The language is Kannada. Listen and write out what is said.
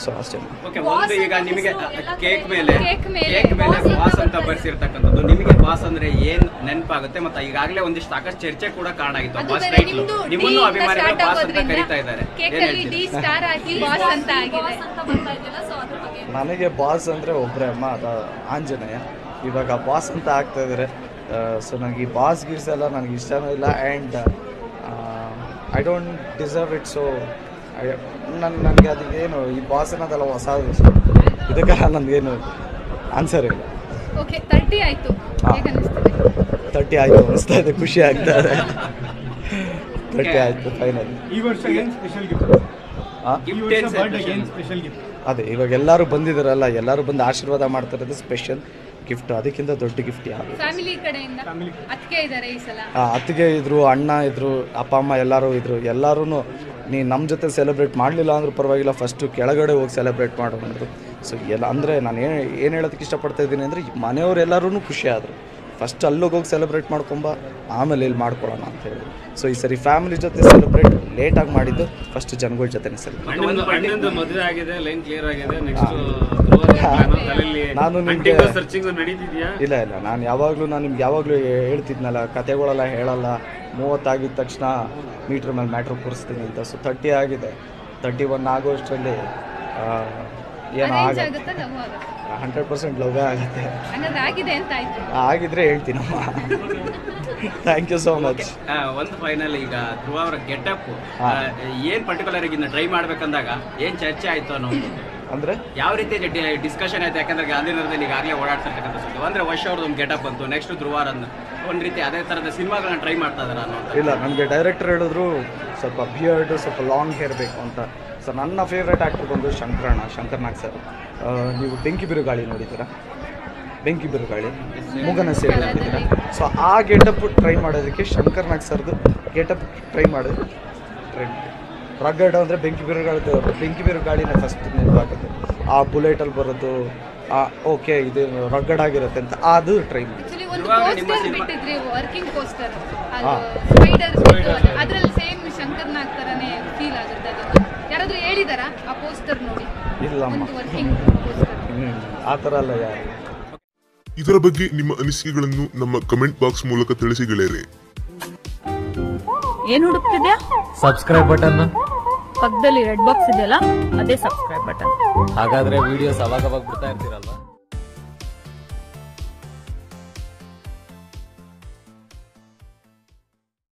ಸೊ ಅಷ್ಟೇ ಓಕೆ ಒಂದು ಈಗ ನಿಮಗೆ ಕೇಕ್ ಮೇಲೆ Cake ಮೇಲೆ ಕೇಕ್ ಮೇಲೆ boss ಅಂತ ಬಾಸ್ ಅಂತ ಬರ್ಸಿರ್ತಕ್ಕಂಥದ್ದು ನಿಮಗೆ ಬಾಸ್ ಅಂದ್ರೆ ಏನ್ ನೆನಪಾಗುತ್ತೆ ಮತ್ತೆ ಈಗಾಗಲೇ ಒಂದಿಷ್ಟು ಸಾಕಷ್ಟು ಚರ್ಚೆ ಕೂಡ ಕಾರಣ ಆಗಿತ್ತು ಅದು ಬಾಸ್ ಬೇರೆ ಟೈಟ್ಲು ನಿಮ್ದು D ನಿಮ್ಮನ್ನು ಇಂದ ಅಭಿಮಾನಿಗಳು start ಬಾಸ್ ಅಂತ ಆಗೋದ್ರಿಂದ ಕರೀತಾ ಇದ್ದಾರೆ ಕೇಕ್ ಏನ್ ಅಲ್ಲಿ ಡಿ ಹೇಳ್ತೀರಿ ಸ್ಟಾರ್ ಹಾಕಿ ಬಾಸ್ ಅಂತ ಆಗಿದೆ ನನಗೆ ಬಾಸ್ ಅಂದರೆ ಒಬ್ಬರೇ ಅಮ್ಮ ಅದು ಆಂಜನೇಯ ಇವಾಗ ಬಾಸ್ ಅಂತ ಆಗ್ತಾ ಇದ್ದಾರೆ ಸೊ ನನಗೆ ಈ ಬಾಸ್ ಗೀಸ್ ಎಲ್ಲ ನನಗೆ ಇಷ್ಟನೂ ಇಲ್ಲ and I don't deserve it so ನನ್ನ ನನಗೆ ಅದಕ್ಕೇನು ಈ ಬಾಸ್ ಅನ್ನೋದೆಲ್ಲ ಹೊಸ ಇದಕ್ಕೆಲ್ಲ ನನಗೇನು ಆನ್ಸರ್ ಇಲ್ಲ ಓಕೆ ತರ್ಟಿ ಆಯ್ತು ಹಾ. ಹೇಗೆ ಅನಿಸ್ತದೆ ತರ್ಟಿ ಆಯಿತು ಅನಿಸ್ತಾ ಇದೆ ಖುಷಿ ಆಗ್ತಾ ಇದೆ ತರ್ಟಿ ಆಯಿತು ಫೈನಲ್ ಈ ವರ್ಷ ಏನ್ ಸ್ಪೆಷಲ್ ಗಿಫ್ಟ್ ಹಾಂ ಈ ಗಿಫ್ಟ್ ವರ್ಷ ಬರ್ಡೇ ಏನ್ ಸ್ಪೆಷಲ್ ಗಿಫ್ಟ್ ಅದೇ ಇವಾಗ ಎಲ್ಲರೂ ಬಂದಿದ್ದಾರಲ್ಲ ಎಲ್ಲರೂ ಬಂದು ಆಶೀರ್ವಾದ ಮಾಡ್ತಿರೋದು ಸ್ಪೆಷಲ್ ಗಿಫ್ಟ್ ಅದಕ್ಕಿಂತ ದೊಡ್ಡ ಗಿಫ್ಟ್ ಯಾವುದು ಫ್ಯಾಮಿಲಿ ಕಡೆಯಿಂದ Family. ಅದಕ್ಕೆ ಇದ್ದಾರೆ ಈ ಸಲ ಆ, ಅತ್ತಿಗೆ ಇದ್ರು ಅಣ್ಣ ಇದ್ರು ಅಪ್ಪ ಅಮ್ಮ ಎಲ್ಲರೂ ಇದ್ರು ಎಲ್ಲರೂ ನೀ ನಮ್ಮ ಜೊತೆ ಸೆಲೆಬ್ರೇಟ್ ಮಾಡಲಿಲ್ಲ ಅಂದ್ರೂ ಪರವಾಗಿಲ್ಲ ಫಸ್ಟು ಕೆಳಗಡೆ ಹೋಗಿ ಸೆಲೆಬ್ರೇಟ್ ಮಾಡೋದು ಸೊ ಎಲ್ಲ ಅಂದರೆ ನಾನು ಏನು ಏನು ಹೇಳೋದಕ್ಕೆ ಇಷ್ಟಪಡ್ತಾ ಇದ್ದೀನಿ ಅಂದರೆ ಮನೆಯವರೆಲ್ಲರೂ ಖುಷಿ ಆದರು ಫಸ್ಟ್ ಅಲ್ಲೋಗಿ ಹೋಗಿ ಸೆಲೆಬ್ರೇಟ್ ಮಾಡ್ಕೊಂಬ ಆಮೇಲೆ ಇಲ್ಲಿ ಮಾಡ್ಕೊಳ್ಳೋಣ ಅಂತ ಹೇಳಿ ಸೊ ಈ ಸರಿ ಫ್ಯಾಮಿಲಿ ಜೊತೆ ಸೆಲೆಬ್ರೇಟ್ ಲೇಟಾಗಿ ಮಾಡಿದ್ದು ಫಸ್ಟ್ ಜನಗಳ ಜೊತೆನೇ ಸೆಲೆಬ್ರೇಟ್ ಒಂದು ಅಣ್ಣಂದು ಮದುವೆ ಆಗಿದೆ ಲೈನ್ ಕ್ಲಿಯರ್ ಆಗಿದೆ ನೆಕ್ಸ್ಟ್ ತಲೆಯಲ್ಲಿ ನಾನು ನಿಮ್ಗೆ- ಸರ್ಚಿಂಗ್ ನಡೀತಿದ್ಯಾ ಇಲ್ಲ ಇಲ್ಲ ನಾನು ಯಾವಾಗಲೂ ನಾನು ನಿಮ್ಗೆ ಯಾವಾಗಲೂ ಹೇಳ್ತಿದ್ನಲ್ಲ ಕತೆಗಳೆಲ್ಲ ಹೇಳಲ್ಲ ಮೂವತ್ತಾಗಿದ ತಕ್ಷಣ ಮೀಟ್ರ್ ಮೇಲೆ ಮ್ಯಾಟ್ರ್ ಕೂರಿಸ್ತೀನಿ ಅಂತ ಸೊ ತರ್ಟಿ ಆಗಿದೆ ತರ್ಟಿ ಒನ್ ಆಗೋಷ್ಟರಲ್ಲಿ ಆ, ಏನೋ ಅರೇಂಜ್ ಆಗುತ್ತೆ ಆಗುತ್ತಾ ಲವ್ ಆಗುತ್ತಾ ಹಂಡ್ರೆಡ್ ಪರ್ಸೆಂಟ್ ಲವ್ವೇ ಆಗುತ್ತೆ ಹಂಗಾದ್ರೆ ಆಗಿದೆ ಅಂತ ಆಯ್ತು ಆಗಿದ್ರೆ ಹೇಳ್ತೀನಮ್ಮ ಥ್ಯಾಂಕ್ ಯು ಸೋ ಮಚ್ ಆ, ಒಂದು ಫೈನಲ್ ಈಗ ಧ್ರುವ ಅವರ ಗೆಟಪ್ ಹಾ. ಏನ್ ಪರ್ಟಿಕ್ಯುಲರ್ ಆಗಿ ಟ್ರೈ ಮಾಡ್ಬೇಕಂದಾಗ ಏನ್ ಚರ್ಚೆ ಆಯ್ತು ಅನ್ನೋದು ಅಂದರೆ ಯಾವ ರೀತಿ ಡಿಸ್ಕಷನ್ ಆಯ್ತು ಯಾಕಂದ್ರೆ ಗಾಂಧಿನಗರದಲ್ಲಿ ಈಗಾಗಲೇ ಓಡಾಡ್ತಿರ್ತಕ್ಕಂಥ ಸುದ್ದಿ ಅಂದ್ರೆ ವರ್ಷ ಅವ್ರದ್ದು ಒಂದು ಗೆಟಪ್ ಬಂತು ನೆಕ್ಸ್ಟ್ ಧ್ರುವಾರ್ ಅಂದ್ ಒಂದ್ ರೀತಿ ಅದೇ ತರದ ಸಿನಿಮಾಗಳನ್ನ ಟ್ರೈ ಮಾಡ್ತಾ ಇದಾರೆ ಅನ್ನೋ ಇಲ್ಲ ನನಗೆ ಡೈರೆಕ್ಟರ್ ಹೇಳಿದ್ರು ಸ್ವಲ್ಪ ಬಿಯರ್ಡ್ ಸ್ವಲ್ಪ ಲಾಂಗ್ ಹೇರ್ ಬೇಕು ಅಂತ ಸೊ ನನ್ನ ಫೇವ್ರೆಟ್ ಆ್ಯಕ್ಟರ್ ಬಂದು ಶಂಕರಣ್ಣ ಶಂಕರ್ ನಾಗ್ ಸರ್ ನೀವು ಬೆಂಕಿ ಬಿರುಗಾಳಿ ನೋಡಿದ್ದೀರಾ ಬೆಂಕಿ ಬಿರುಗಾಳಿ ಮೂಗನ ಸೇರಿ ನೋಡಿದ್ದೀರಾ ಸೊ ಆ ಗೆಟಪ್ ಟ್ರೈ ಮಾಡೋದಕ್ಕೆ ಶಂಕರ್ ನಾಗ್ ಸರ್ದು ಗೆಟಪ್ ಟ್ರೈ ಮಾಡಿದ್ರು ಟ್ರೈ ರಗಡ್ ಅಂದರೆ ಬೆಂಕಿ ಬಿರುಗಾಳಿ ಬೆಂಕಿ ಬಿರುಗಾಳಿನೇ ಫಸ್ಟ್ ನೆನಪಾಗುತ್ತೆ ಆ ಬುಲೆಟಲ್ಲಿ ಬರೋದು ಓಕೆ ಇದು ರಗಡ್ ಆಗಿರುತ್ತೆ ಅಂತ ಅದು ಟ್ರೈ ಮಾಡಿ ಆಕ್ಚುಲಿ ಒಂದು ಇವಾಗ ನಿಮ್ಮ ಪೋಸ್ಟರ್ ಸಿನಿಮಾ- ಬಿಟ್ಟಿದ್ರಿ ವರ್ಕಿಂಗ್ ಪೋಸ್ಟರ್ ಹಾ. ಸ್ಪೈಡರ್ ಅದ್ರಲ್ಲಿ ಸೇಮ್ ಶಂಕರ್ ನಾಗ್ ತರನೇ ಫೀಲ್ ಆಗುತ್ತೆ ಅದು ಯಾರಾದ್ರೂ ಹೇಳಿದಾರಾ ಆ ಪೋಸ್ಟರ್ ನೋಡಿ ಇಲ್ಲಮ್ಮ ಒಂದು ವರ್ಕಿಂಗ್ ಪೋಸ್ಟರ್ ಹ್ಮ್. ಆ ಥರ ಅಲ್ಲ ಯಾರು ಇದರ ಬಗ್ಗೆ ನಿಮ್ಮ ಅನಿಸಿಕೆಗಳನ್ನು ನಮ್ಮ ಕಮೆಂಟ್ ಬಾಕ್ಸ್ ಮೂಲಕ ತಿಳಿಸಿ ಗೆಳೆಯರೆ ಏನ್ ಹುಡುಕ್ತಿದ್ಯಾ ಸಬ್ಸ್ಕ್ರೈಬ್ ಬಟನ್ ಪಕ್ಕದಲ್ಲಿ ರೆಡ್ ಬಾಕ್ಸ್ ಇದೆಯಲ್ಲ ಅದೇ ಸಬ್ಸ್ಕ್ರೈಬ್ ಬಟನ್ ಹಾಗಾದ್ರೆ ವಿಡಿಯೋಸ್ ಅವಾಗ ಅವಾಗ ಬರ್ತಾ ಇರ್ತೀರಲ್ವಾ